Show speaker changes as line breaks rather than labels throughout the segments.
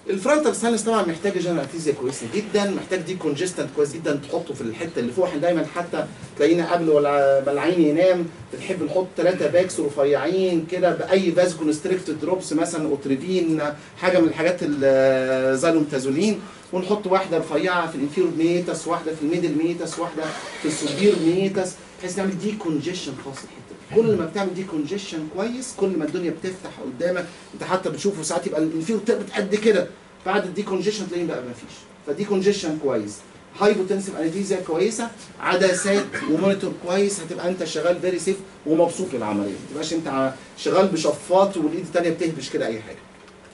الفرونتال ساينس طبعا محتاج جنراتيزيا كويسه جدا محتاج دي كونجستنت كويس جدا تحطه في الحته اللي فوق احنا دايما حتى تلاقينا قبل ولا ما العين ينام بنحب نحط ثلاثه باكس رفيعين كده باي فاز كونستريكتد دروبس مثلا اوتريفين حاجه من الحاجات الزالومتازولين ونحط واحده رفيعه في الانفيرور ميتس واحده في الميدل ميتس واحده في السوبير ميتس بحيث نعمل دي كونجيشن خاص الحته دي. كل ما بتعمل دي كونجيشن كويس كل ما الدنيا بتفتح قدامك انت حتى بتشوفه ساعات يبقى الانفيرور تقبض قد كده بعد الدي كونجيشن تلاقيه بقى ما فيش فدي كونجيشن كويس هايبوتنسيف انستيزيا كويسه عدسات ومونيتور كويس هتبقى انت شغال فيري سيف ومبسوط للعمليه ما تبقاش انت ع- شغال بشفاط والايد الثانيه بتهبش كده اي حاجه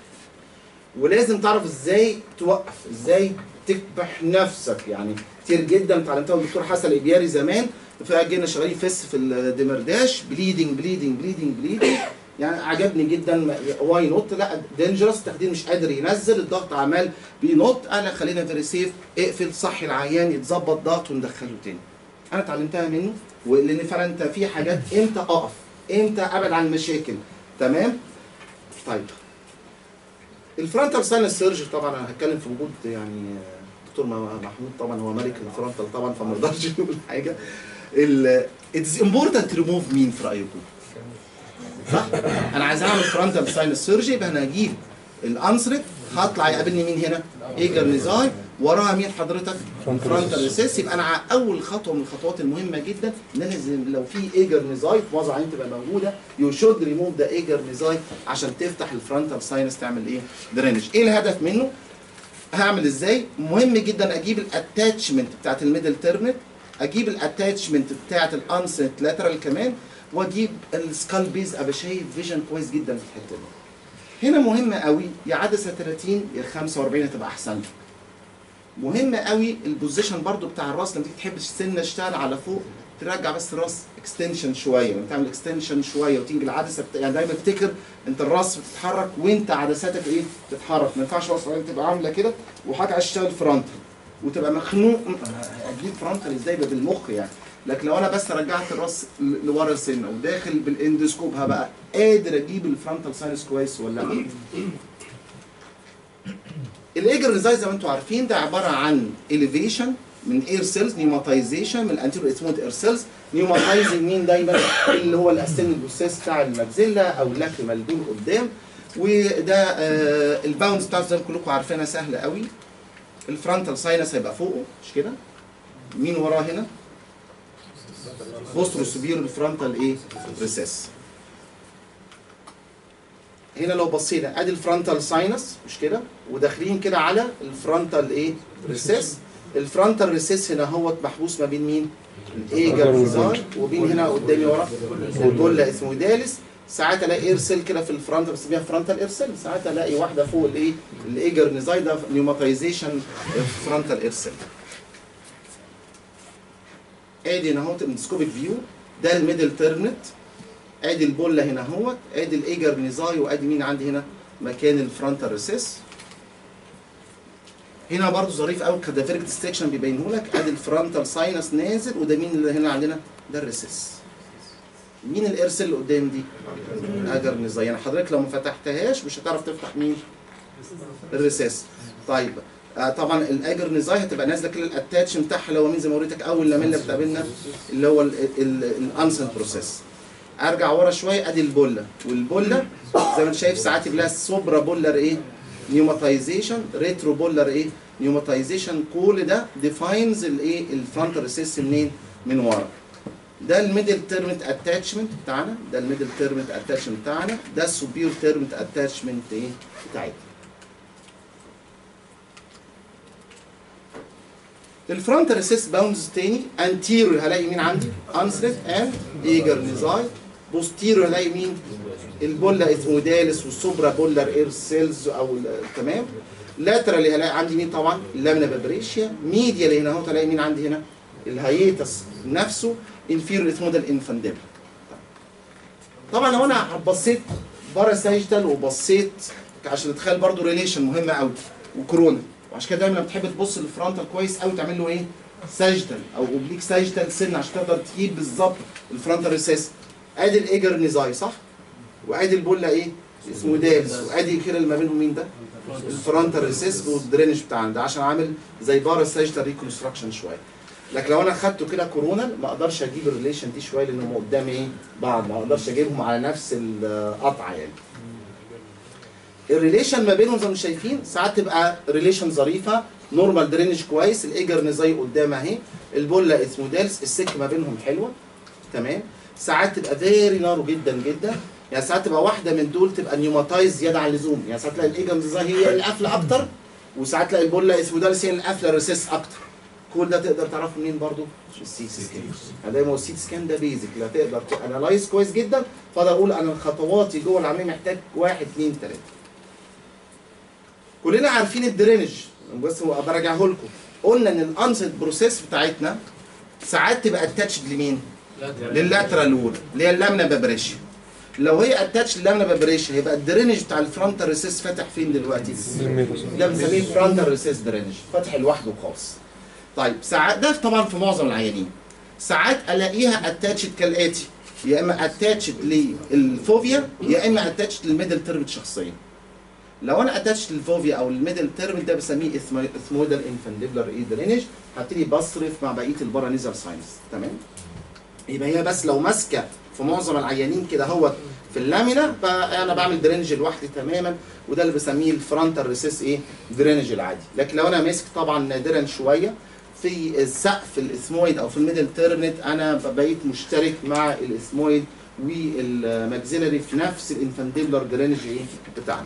ولازم تعرف ازاي توقف ازاي تكبح نفسك يعني كتير جدا اتعلمتها من الدكتور حسن الابياري زمان فجينا شغالين فيس في الدمرداش بليدنج بليدنج بليدنج بليدنج يعني عجبني جدا واي نوت لا دينجرس التخدير مش قادر ينزل الضغط عمال بينط انا خلينا فيري سيف اقفل صحي العيان يتظبط ضغط وندخله تاني انا اتعلمتها منه ولان فعلا انت في حاجات امتى اقف امتى ابعد عن المشاكل تمام طيب الفرونتال ساينس سيرجري طبعا انا هتكلم في وجود يعني دكتور محمود طبعا هو ملك الفرونتال طبعا فما نقدرش نقول حاجه اتس امبورتنت تو ريموف مين في رايكم؟ صح؟ انا عايز اعمل فرونتال ساينس سيرجري يبقى انا هجيب الانسرت هطلع يقابلني مين هنا؟ ايجر نزاي وراها مين حضرتك؟ فرونتال ريسيس يبقى انا ع- اول خطوه من الخطوات المهمه جدا ان انا لازم لو في ايجر نزاي في وضع عين تبقى موجوده يو شود ريموف ذا ايجر نزاي عشان تفتح الفرونتال ساينس تعمل ايه؟ درينج ايه الهدف منه؟ هعمل ازاي؟ مهم جدا اجيب الاتاتشمنت بتاعت الميدل تيرنت اجيب الاتاتشمنت بتاعت الانسنت لاترال كمان واجيب السكال بيز ابقى شايف فيجن كويس جدا في الحته دي. هنا مهم قوي يا عدسه 30 يا 45 هتبقى احسن لك. مهم قوي البوزيشن برضو بتاع الراس لما تيجي تحب السن اشتغل على فوق ترجع بس الراس اكستنشن شويه لما تعمل اكستنشن شويه وتيجي العدسه بت... يعني دايما افتكر انت الراس بتتحرك وانت عدساتك ايه بتتحرك ما ينفعش راس تبقى عامله كده وحاجه عايز تشتغل فرونتال وتبقى مخنوق اجيب فرونتال ازاي يبقى بالمخ يعني لكن لو انا بس رجعت الراس ل- لورا سنه وداخل بالاندوسكوب هبقى قادر اجيب الفرونتال ساينس كويس ولا لا الايجر ريزاي زي ما انتم عارفين ده عباره عن اليفيشن من اير سيلز نيوماتايزيشن من الانتيرو اسمود اير سيلز نيوماتايزنج مين دايما اللي هو الاستن البوسيس بتاع الماكسيلا او اللاكريمال دول قدام وده آه الباوندز بتاعته زي ما كلكم عارفينها سهله قوي الفرونتال ساينس هيبقى فوقه مش كده مين وراه هنا بوسترو سوبير الفرونتال ايه ريسيس هنا لو بصينا ادي الفرونتال ساينس مش كده وداخلين كده على الفرونتال ايه ريسيس الفرونتال ريسيس هنا هو محبوس ما بين مين الايجر ريزاي وبين هنا قدامي ورا البولا اسمه دالس ساعات الاقي ايرسل كده في الفرونت بسميها فرونتال ايرسل ساعات الاقي واحده فوق الايه الايجر نزاي ده نيوماتايزيشن فرونتال ايرسل ادي هنا اهوت الاندسكوبيك فيو ده الميدل تيرنت ادي البوله هنا اهوت ادي الايجر نزاي وادي مين عندي هنا مكان الفرونتال ريسيس هنا برضو ظريف قوي كادافيريك ديستكشن بيبينه لك ادي الفرونتال ساينس نازل وده مين اللي هنا عندنا ده الريسيس مين الارسل اللي قدام دي اجر نزاي يعني حضرتك لو ما فتحتهاش مش هتعرف تفتح مين الريسيس طيب آه طبعا الاجر نزاي هتبقى نازله كده الاتاتش بتاعها اللي هو مين زي ما وريتك اول لاميلا بتقابلنا اللي هو الانسنت بروسيس ارجع ورا شويه ادي البوله والبوله زي ما انت شايف ساعات يبقى لها سوبرا بولر ايه نيوماتايزيشن ريترو بولر ايه نيوماتايزيشن كل ده ديفاينز الايه الفرونتال ريسيس منين من ورا ده الميدل تيرمنت اتاتشمنت بتاعنا ده الميدل تيرمنت اتاتشمنت بتاعنا ده السوبير تيرمنت اتاتشمنت ايه بتاعتنا الفرونتال ريسيس باوندز تاني انتيريور هلاقي مين عندي انسرت اند ايجر نزاي بوستيريور هلاقي مين البولا اسمودالس والسوبرا بولر اير سيلز او ال- تمام لاترالي هلاقي عندي مين طبعا اللامنا بابريشيا ميديالي هنا اهو هلاقي مين عندي هنا الهيتس نفسه انفيريور اسمودال انفانديبل طبعا لو انا بصيت بره ساجيتال وبصيت عشان اتخيل برضو ريليشن مهمه قوي وكورونا وعشان كده دايما لما تحب تبص للفرونتال كويس قوي تعمل له ايه؟ ساجيتال او اوبليك ساجيتال سن عشان تقدر تجيب بالظبط الفرونتال ريسيس ادي الايجر نزاي صح؟ وادي البوله ايه؟ اسمودالز وادي كده اللي ما بينهم مين ده؟ الفرونتال ريسيس والدرينج بتاعنا ده عشان عامل زي بارا ساجيتال ريكونستراكشن شويه لكن لو انا خدته كده كورونا ما اقدرش اجيب الريليشن دي شويه لانهم قدام ايه بعض ما اقدرش اجيبهم على نفس القطعه يعني الريليشن ما بينهم زي ما شايفين ساعات تبقى ريليشن ظريفه نورمال درينج كويس الايجر زي قدام اهي البولا اسمودالز السك ما بينهم حلوه تمام ساعات تبقى فيري نارو جدا جدا يعني ساعات تبقى واحده من دول تبقى نيوماتايز زياده عن اللزوم يعني ساعات تلاقي الايجر زي هي القافله اكتر وساعات تلاقي البولا اسمودالز هي القافله الريسيس اكتر كل ده تقدر تعرفه منين برضو؟ في السي تي سكان دايما هو السي تي سكان ده بيزك لا تقدر تانلايز كويس جدا فاقدر اقول انا خطواتي جوه العمليه محتاج واحد اثنين ثلاثه كلنا عارفين الدرينج بس هو براجعه لكم قلنا ان الانسد بروسيس بتاعتنا ساعات تبقى اتاتشد لمين؟ لللاترال وول اللي هي اللامنا بابريشيا لو هي اتاتش للامنا بابريشيا يبقى الدرينج بتاع الفرونتال ريسيس فاتح فين دلوقتي؟ ده بنسميه فرونتال ريسيس درينج فاتح لوحده خالص طيب ساعات ده طبعا في معظم العيانين ساعات الاقيها اتاتشد كالاتي يا اما اتاتشد للفوفيا يا اما اتاتشد للميدل تيرم شخصيا لو انا اتاتشد للفوفيا او الميدل تيرم ده بسميه اثمويدال انفانديبلر اي درينج هبتدي بصرف مع بقيه البارانيزال ساينس تمام يبقى هي بس لو ماسكه في معظم العيانين كده هو في اللامينا بقى انا بعمل درينج لوحدي تماما وده اللي بسميه الفرونتال ريسيس ايه درينج العادي لكن لو انا ماسك طبعا نادرا شويه في السقف الاثمويد او في الميدل تيرنت انا بقيت مشترك مع الاثمويد والماكسيلري في نفس الانفانديبلر درينج ايه بتاعنا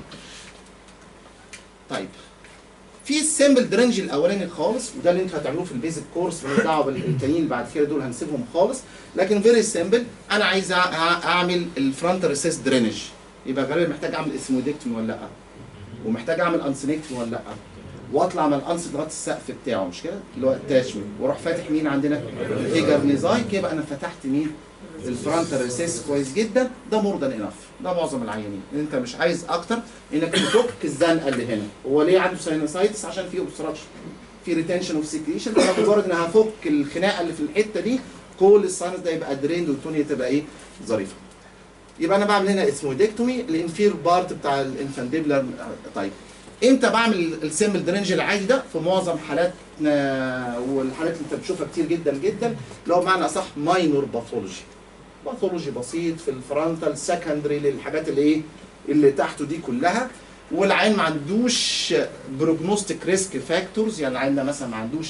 طيب في السيمبل درينج الاولاني خالص وده اللي انتوا هتعملوه في البيزك كورس ماليش دعوه بالتانيين اللي بعد كده دول هنسيبهم خالص لكن فيري سيمبل انا عايز أع- اعمل الفرونتال ريسيس درينج يبقى غالبا محتاج اعمل اسمودكتومي ولا لا ومحتاج اعمل انسنكتومي ولا لا واطلع من الانس لغايه السقف بتاعه مش كده اللي هو التاشمنت واروح فاتح مين عندنا الايجر نيزاي كده يبقى انا فتحت مين الفرونتال ريسيس كويس جدا ده مور ذان انف ده معظم العيانين انت مش عايز اكتر انك تفك الزنقه اللي هنا هو ليه عنده ساينوسايتس عشان في اوبستراكشن في ريتنشن اوف سكريشن فانا مجرد ان هفك الخناقه اللي في الحته دي كل الساينس ده يبقى دريند والدنيا تبقى ايه ظريفه يبقى انا بعمل هنا اسمودكتومي الانفير بارت بتاع الانفانديبلر طيب امتى بعمل السيمبل درينج العادي ده في معظم حالاتنا والحالات اللي انت بتشوفها كتير جدا جدا اللي هو بمعنى اصح ماينور باثولوجي باثولوجي بسيط في الفرونتال سكندري للحاجات اللي ايه اللي تحته دي كلها والعين ما عندوش بروجنوستيك ريسك فاكتورز يعني العين ده مثلا ما عندوش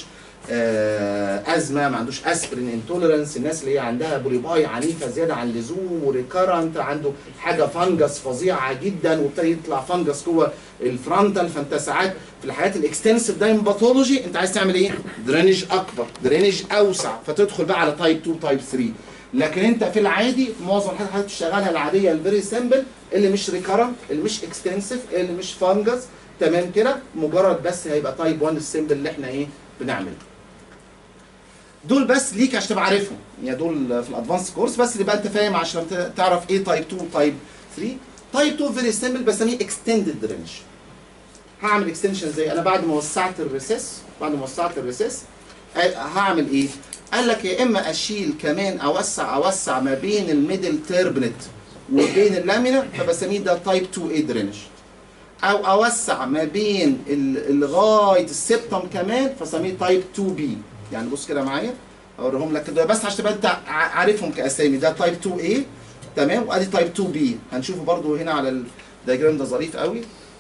آه، ازمه ما عندوش اسبرين انتوليرنس الناس اللي هي عندها بوليباي عنيفه زياده عن اللزوم وريكارنت عنده حاجه فانجس فظيعه جدا وابتدى يطلع فانجس جوه الفرونتال فانت ساعات في الحالات الاكستنسيف دايم باثولوجي انت عايز تعمل ايه؟ درينج اكبر درينج اوسع فتدخل بقى على تايب 2 تايب 3 لكن انت في العادي في معظم الحالات اللي بتشتغلها العاديه الفيري سمبل اللي مش ريكارنت اللي مش اكستنسيف اللي مش فانجس تمام كده مجرد بس هيبقى تايب 1 السمبل اللي احنا ايه بنعمله دول بس ليك عشان تبقى عارفهم يعني دول في الادفانس كورس بس تبقى انت فاهم عشان ت- تعرف ايه تايب 2 تايب 3 تايب 2 فيري سمبل بسميه اكستندد رينج هعمل اكستنشن زي انا بعد ما وسعت الريسيس بعد ما وسعت الريسيس آه، هعمل ايه؟ قال لك يا اما اشيل كمان اوسع اوسع ما بين الميدل تيربنت وبين اللامينا فبسميه ده تايب 2 اي درينج او اوسع ما بين ال- لغايه السبتم كمان فسميه تايب 2 بي يعني بص كده معايا اوريهم لك كده بس عشان تبقى انت ع- عارفهم كاسامي ده تايب 2 اي تمام وادي تايب 2 بي هنشوفه برضو هنا على الدياجرام ده ظريف قوي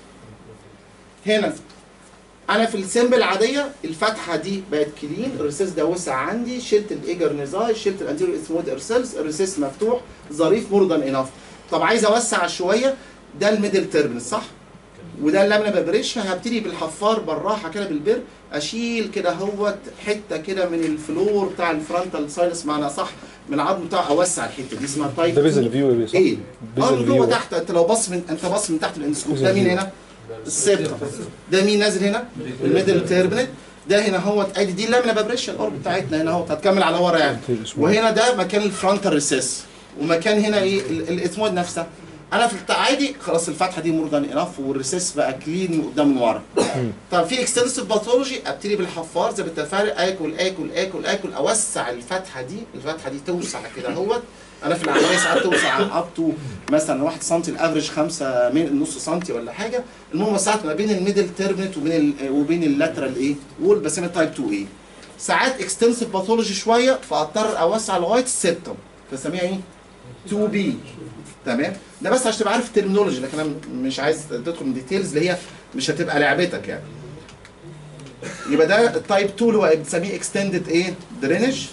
هنا انا في السيمبل العاديه الفتحه دي بقت كلين الريسيس ده وسع عندي شلت الايجر نزاي شلت الانتيريور اثمود ارسلز الريسيس مفتوح ظريف مور ذان انف طب عايز اوسع شويه ده الميدل تيربن صح وده اللامنا ببرش هبتدي بالحفار بالراحه كده بالبر اشيل كده هوت حته كده من الفلور بتاع الفرونتال ساينس معنى صح من العظم بتاعه اوسع الحته دي اسمها تايب
ده بيز الفيو ايه صح؟
ايه
بيز
اه من جوه
الفيو
تحت انت لو بص من انت بص من تحت الاندسكوب
بيز
ده مين
الفيو.
هنا؟ السيبتم ده مين نازل هنا؟ الميدل تيربنت ده هنا هو ادي دي اللامنا بابريشن القرب بتاعتنا هنا اهو هتكمل على ورا يعني وهنا ده مكان الفرونتال ريسيس ومكان هنا ايه ال- الاثمود نفسها انا في العادي خلاص الفتحه دي مور ذان انف والريسيس بقى كلين من قدام من ورا طب في اكستنسيف باثولوجي ابتدي بالحفار زي ما اتفقنا اكل اكل اكل اكل اوسع الفتحه دي الفتحه دي توسع كده اهوت انا في العمليه ساعات توسع اب تو مثلا 1 سم الافرج 5 من نص سم ولا حاجه المهم ساعات ما بين الميدل تيرمنت وبين ال وبين اللاترال ايه وول بسميها تايب 2 ايه ساعات اكستنسيف باثولوجي شويه فاضطر اوسع لغايه السبتم فسميها ايه 2 بي تمام ده بس عشان تبقى عارف الترمينولوجي لكن انا مش عايز تدخل من ديتيلز اللي هي مش هتبقى لعبتك يعني يبقى ده التايب 2 اللي هو بنسميه اكستندد ايه درينج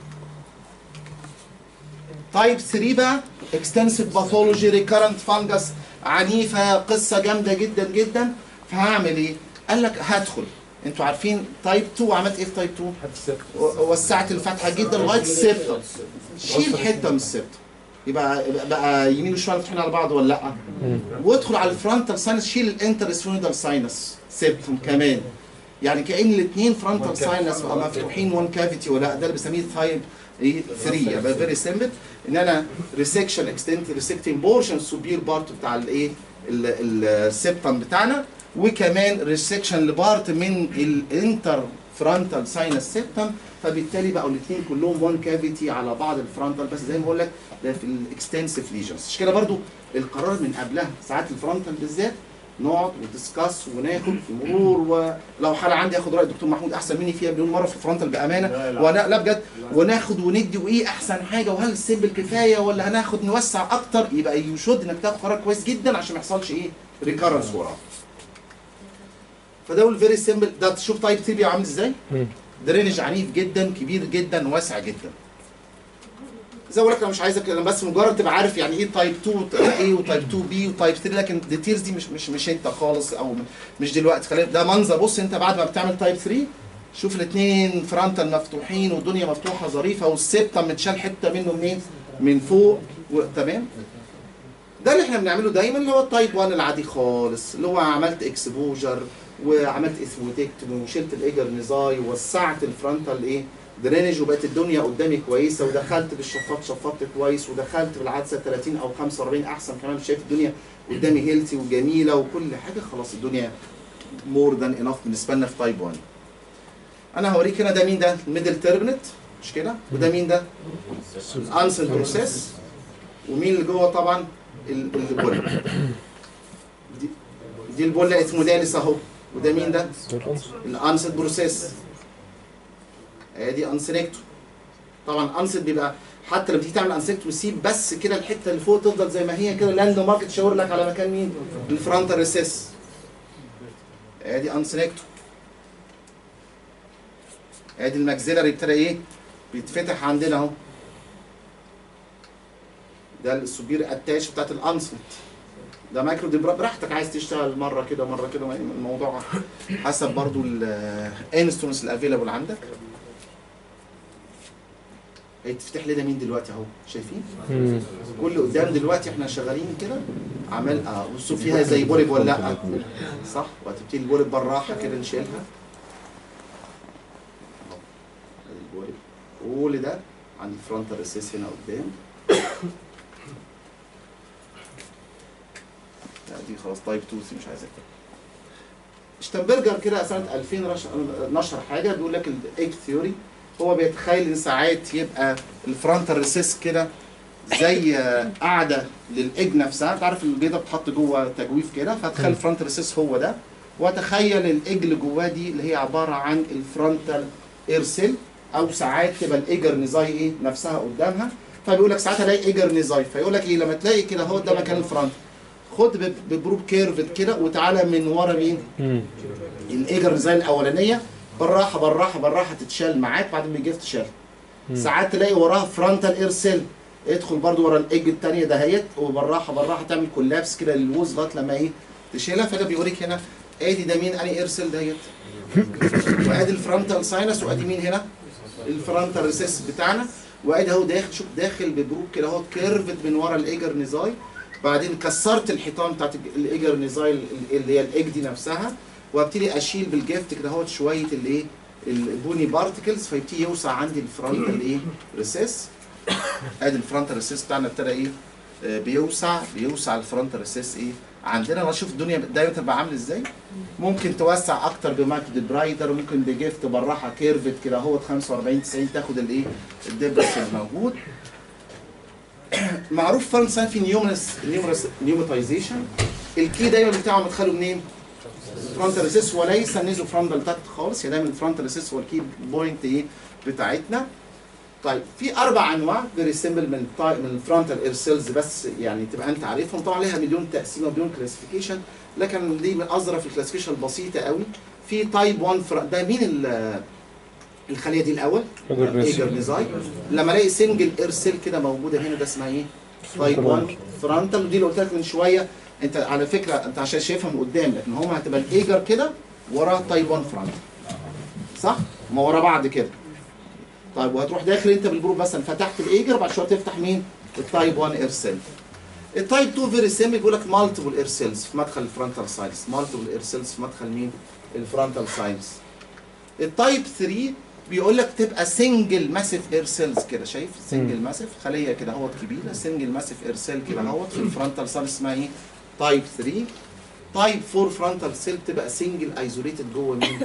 تايب 3 بقى اكستنسيف باثولوجي ريكارنت فانجس عنيفه قصه جامده جدا جدا فهعمل ايه؟ قال لك هدخل انتوا عارفين تايب 2 عملت ايه في تايب 2؟ و- وسعت الفتحه جدا لغايه السبتم شيل حته من السبتم يبقى يبقى بقى يمين وشمال مفتوحين على بعض ولا لا؟ وادخل على الفرونتال ساينس شيل الانتر سفينودال ساينس سبتم كمان يعني كأن الاثنين فرونتال ساينس بقى مفتوحين وان كافيتي ولا لا ده اللي بنسميه تايب ايه 3 يبقى فيري سيمبل ان انا ريسكشن اكستنت ريسكتنج بورشن سوبير بارت بتاع الايه السبتم بتاعنا وكمان ريسكشن لبارت من الانتر فرونتال ساينس سيبتم فبالتالي بقوا الاثنين كلهم وان كافيتي على بعض الفرونتال بس زي ما بقول لك ده في الاكستنسيف ليجنز مش كده برضو القرار من قبلها ساعات الفرونتال بالذات نقعد ودiscuss وناخد في مرور ولو حاله عندي اخد راي الدكتور محمود احسن مني فيها مليون مره في الفرونتال بامانه
لا، لا.
ولا لا بجد وناخد وندي وايه احسن حاجه وهل السيمبل كفايه ولا هناخد نوسع اكتر يبقى يشد انك تاخد قرار كويس جدا عشان ما يحصلش ايه ريكارنس وراه فده الفيري سيمبل ده تشوف تايب 3 بيبقى عامل ازاي
مم.
درينج عنيف جدا كبير جدا واسع جدا زي ما بقول لك انا مش عايزك انا بس مجرد تبقى عارف يعني ايه تايب 2 ايه وتايب 2 بي وتايب 3 لكن الديتيلز دي مش مش مش انت خالص او مش دلوقتي خلينا ده منظر بص انت بعد ما بتعمل تايب 3 شوف الاثنين فرونتال مفتوحين والدنيا مفتوحه ظريفه والسبتم متشال حته منه منين؟ من فوق و... تمام ده اللي احنا بنعمله دايما اللي هو التايب 1 العادي خالص اللي هو عملت اكسبوجر وعملت اثموتكتومي وشلت الايجر نزاي ووسعت الفرونتال ايه درينج وبقت الدنيا قدامي كويسه ودخلت بالشفاط شفطت كويس ودخلت بالعدسه 30 او 45 احسن كمان شايف الدنيا قدامي هيلثي وجميله وكل حاجه خلاص الدنيا مور ذان انف بالنسبه لنا في تايب 1 انا هوريك هنا ده مين ده الميدل تيربنت مش كده وده مين ده الانسل بروسيس ومين اللي جوه طبعا ال- البول دي, دي البول اسمه دالس اهو وده مين ده الانسل بروسيس ادي انسنكتو طبعا انسل بيبقى حتى لما تيجي تعمل انسكت وسيب بس كده الحته اللي فوق تفضل زي ما هي كده لاند مارك تشاور لك على مكان مين الفرونتال ريسيس ادي انسنكتو ادي الماكسيلاري ابتدى ايه بيتفتح عندنا اهو ده السوبير اتاش بتاعت الانسلت ده مايكرو دي براحتك عايز تشتغل مره كده مره كده ما- الموضوع حسب برضو الانسترومنتس الافيلابل عندك هيتفتح لنا مين دلوقتي اهو شايفين
مم.
كل قدام دلوقتي احنا شغالين كده عمال اه بصوا فيها زي بولب ولا لا صح وهتبتدي البولب بالراحه كده نشيلها اهو ادي البولب كل ده عند الفرونتال ريسيس هنا قدام لا دي خلاص تايب 2 سي مش عايزك شتنبرجر كده سنه 2000 رش- نشر حاجه بيقول لك الايج ثيوري هو بيتخيل ان ساعات يبقى الفرونتال ريسيس كده زي آه، قاعده للايج نفسها انت عارف البيضه بتحط جوه تجويف كده فتخيل الفرونتال ريسيس هو ده وتخيل الايج اللي جواه دي اللي هي عباره عن الفرونتال اير سيل او ساعات تبقى الايجر نزاي ايه نفسها قدامها فبيقول لك ساعات الاقي ايجر نزاي فيقول لك ايه لما تلاقي كده هو ده مكان الفرونت خد ب- ببروب كيرفت كده وتعالى من ورا مين
مم.
الايجر نزاي الاولانيه بالراحه بالراحه بالراحه تتشال معاك بعد ما يجي تشال ساعات تلاقي وراها فرونتال اير سيل ادخل برضو ورا الايج الثانيه دهيت وبالراحه بالراحه تعمل كولابس كده للوز لغايه لما ايه تشيلها فده بيوريك هنا ادي ده مين اني اير سيل دهيت وادي الفرونتال ساينس وادي مين هنا الفرونتال ريسيس بتاعنا وادي اهو داخل شوف داخل ببروك كده اهو كيرفت من ورا الايجر نزاي بعدين كسرت الحيطان بتاعت الايجر نزاي اللي هي الايج دي نفسها وابتدي اشيل بالجفت كده اهوت شويه الايه البوني بارتكلز فيبتدي يوسع عندي الفرونتال ايه ريسيس ادي الفرونتال ريسيس بتاعنا ابتدى ايه آه، بيوسع بيوسع الفرونتال ريسيس ايه عندنا انا اشوف الدنيا دايما تبقى عامل ازاي ممكن توسع اكتر بمايكرو ديبرايدر ممكن بجفت بالراحه كيرفت كده اهوت 45 90 تاخد الايه الدبس الموجود معروف فرنت ساين في نيومرس نيومرس نيوماتيزيشن الكي دايما بتاعه مدخله منين؟ فرونتال ريسيس وليس النيزو فرونتال تاكت خالص هي دايما الفرونتال ريسيس هو الكي بوينت ايه بتاعتنا طيب في اربع انواع فيري سيمبل من التاي- من الفرونتال اير سيلز بس يعني تبقى انت عارفهم طبعا ليها مليون تقسيمه ومليون كلاسيفيكيشن لكن دي من اظرف الكلاسيفيكيشن البسيطه قوي في تايب 1 فر... ده مين ال- الخليه دي الاول؟ ايجر نيزاي لما الاقي سنجل اير سيل كده موجوده هنا ده اسمها ايه؟ تايب 1 فرونتال ودي اللي قلت لك من شويه انت على فكره انت عشان شايفها من قدام لكن هم هتبقى الايجر كده وراه تايب 1 فرونتال صح؟ ما ورا بعض كده طيب وهتروح داخل انت بالجروب مثلا فتحت الايجر بعد شويه تفتح مين؟ التايب 1 اير سيل التايب 2 فيري سيمبل بيقول لك مالتيبل اير سيلز في مدخل الفرونتال ساينس مالتيبل اير سيلز في مدخل مين؟ الفرونتال ساينس التايب 3 بيقول لك تبقى سنجل ماسيف اير سيلز كده شايف سنجل ماسيف خليه كده اهوت كبيره سنجل ماسيف اير سيل كده اهوت في الفرونتال ساينس اسمها ايه؟ تايب 3 تايب 4 فرونتال سيل تبقى سنجل ايزوليتد جوه مين؟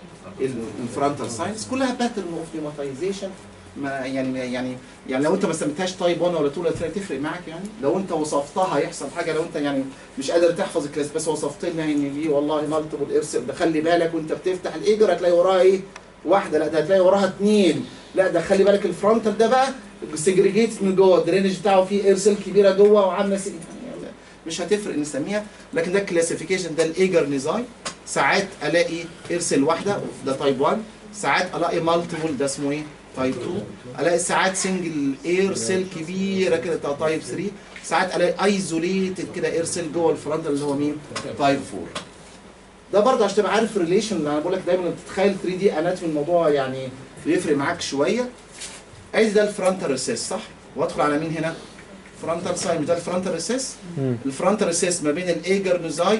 الفرونتال ساينس كلها باترن اوف نيوماتيزيشن ما يعني يعني يعني لو انت ما سميتهاش تايب 1 ولا 2 ولا 3 تفرق معاك يعني لو انت وصفتها هيحصل حاجه لو انت يعني مش قادر تحفظ الكلاس بس وصفت لنا ان دي والله مالتيبل ايرسل ده خلي بالك وانت بتفتح الايجر هتلاقي وراها ايه؟ واحده لا ده هتلاقي وراها اثنين لا ده خلي بالك الفرونتال ده بقى سيجريجيت من جوه الدرينج بتاعه فيه ايرسل كبيره جوه وعامله سي- يعني مش هتفرق نسميها لكن ده الكلاسيفيكيشن ده الايجر نيزاي ساعات الاقي ايرسل واحده ده تايب 1 ساعات الاقي مالتيبل ده اسمه ايه؟ تايب 2 الاقي ساعات سنجل اير سيل كبيره كده بتاع تايب 3 ساعات الاقي ايزوليتد كده اير سيل جوه الفرونتال اللي هو مين؟ تايب 4 ده برضه عشان تبقى عارف الريليشن اللي انا بقول لك دايما بتتخيل 3 دي اناتومي الموضوع يعني بيفرق معاك شويه ادي ده الفرونتال ريسيس صح؟ وادخل على مين هنا؟ فرونتال سايم ده الفرونتال ريسيس الفرونتال ريسيس ما بين الايجر نيزاي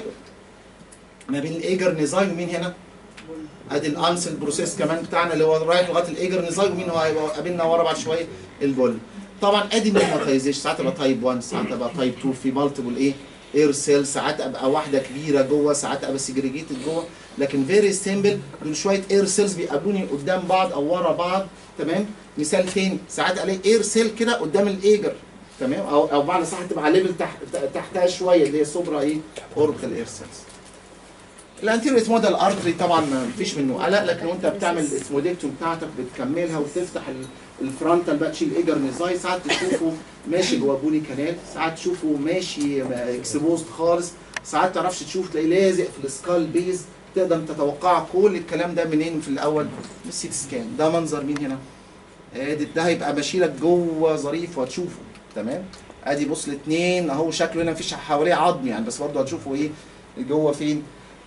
ما بين الايجر نيزاي ومين هنا؟ ادي الانسل بروسيس كمان بتاعنا اللي هو رايح لغايه الايجر نيزاي ومين هو هيبقى قابلنا ورا بعد شويه البول طبعا ادي النيوماتيزيشن ساعات ابقى تايب 1 ساعات ابقى تايب 2 في مالتيبل ايه اير سيل ساعات ابقى واحده كبيره جوه ساعات ابقى سيجريجيتد جوه لكن فيري سيمبل دول شويه اير سيلز بيقابلوني قدام بعض او ورا بعض تمام مثال تاني ساعات الاقي اير سيل كده قدام الايجر تمام او او بمعنى صح تبقى على ليفل تحت تحتها شويه اللي هي سوبرا ايه اوربيتال اير سيلز الانتيريور موديل ارتري طبعا ما فيش منه قلق لكن وانت بتعمل الاسموديكتوم بتاعتك بتكملها وتفتح ال- الفرونتال بقى تشيل ايجر نيزاي ساعات تشوفه ماشي جوه بولي كانال ساعات تشوفه ماشي اكسبوزد خالص ساعات تعرفش تشوف تلاقيه لازق في السكال بيز تقدر تتوقع كل الكلام ده منين في الاول من السيت سكان ده منظر مين هنا ادي ده هيبقى ماشي لك جوه ظريف وهتشوفه تمام ادي بص الاثنين اهو شكله هنا مفيش حواليه عظم يعني بس برضه هتشوفه ايه جوه فين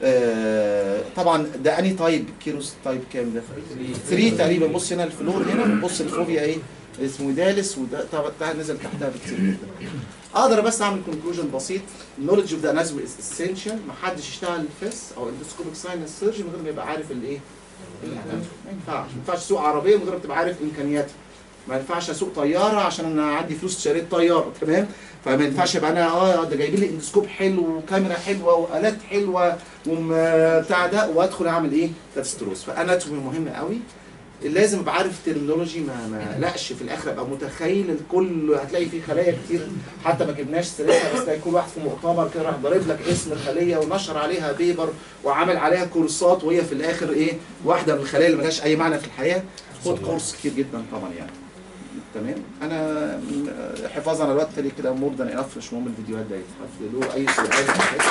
آه طبعا ده اني تايب كيروس تايب كام ده 3 تقريبا بص هنا الفلور هنا بص الفوبيا ايه اسمه دالس وده طبعا ده نزل تحتها بكتير جدا اقدر بس اعمل كونكلوجن بسيط knowledge اوف ذا اناتومي از اسينشال ما حدش يشتغل فيس او اندوسكوبيك ساينس سيرجن من غير ما يبقى عارف الايه الاناتومي ما ينفعش ما ينفعش تسوق عربيه من غير ما تبقى عارف امكانياتها ما ينفعش اسوق طياره عشان انا عندي فلوس شريت طياره تمام فما ينفعش يبقى انا اه ده جايبين لي اندوسكوب حلو وكاميرا حلوه والات حلوه وبتاع ده وادخل اعمل ايه كاتستروس فاناتومي مهم قوي لازم ابقى عارف ترمينولوجي ما ما اقلقش في الاخر ابقى متخيل الكل هتلاقي فيه خلايا كتير حتى ما جبناش سيرتها بس تلاقي كل واحد في مؤتمر كده راح ضارب لك اسم الخليه ونشر عليها بيبر وعمل عليها كورسات وهي في الاخر ايه واحده من الخلايا اللي ملهاش اي معنى في الحياه خد كورس كتير جدا طبعا يعني تمام انا م- حفاظا على الوقت لي كده مور ذان انف مش مهم الفيديوهات ديت له اي سؤال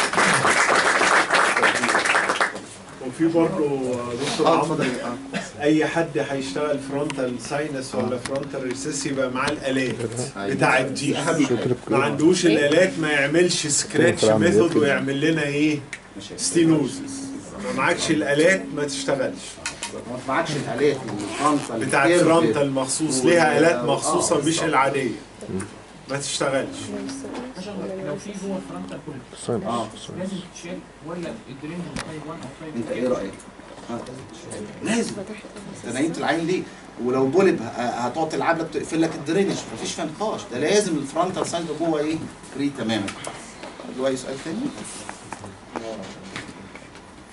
وفي برضه دكتور
اه
عمرو
اتفضل اه
اي حد هيشتغل فرونتال ساينس ولا فرونتال ريسيس يبقى معاه الالات
أيوة.
بتاع الدي
اهم حاجه
ما عندوش الالات ما يعملش سكراتش ميثود ويعمل لنا ايه ستينوزس ما معكش الالات ما تشتغلش
ما معكش الالات الفرونتال
بتاع
الكيرف.
الفرونتال مخصوص ليها الات مخصوصه مش العاديه ما تشتغلش
لو في جوه الفرونتال كله
اه
لازم تتشال ولا الدرين تايب 1 او تايب
انت ايه رايك؟ آه. لازم ده نايمه العين دي ولو بولب ه- هتقعد تلعب لك تقفل لك الدرينج مفيش فيها نقاش ده لازم الفرونتال سايد جوه ايه فري تماما جوه اي سؤال تاني؟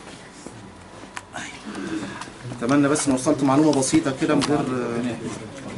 اتمنى بس ان وصلت معلومه بسيطه كده من غير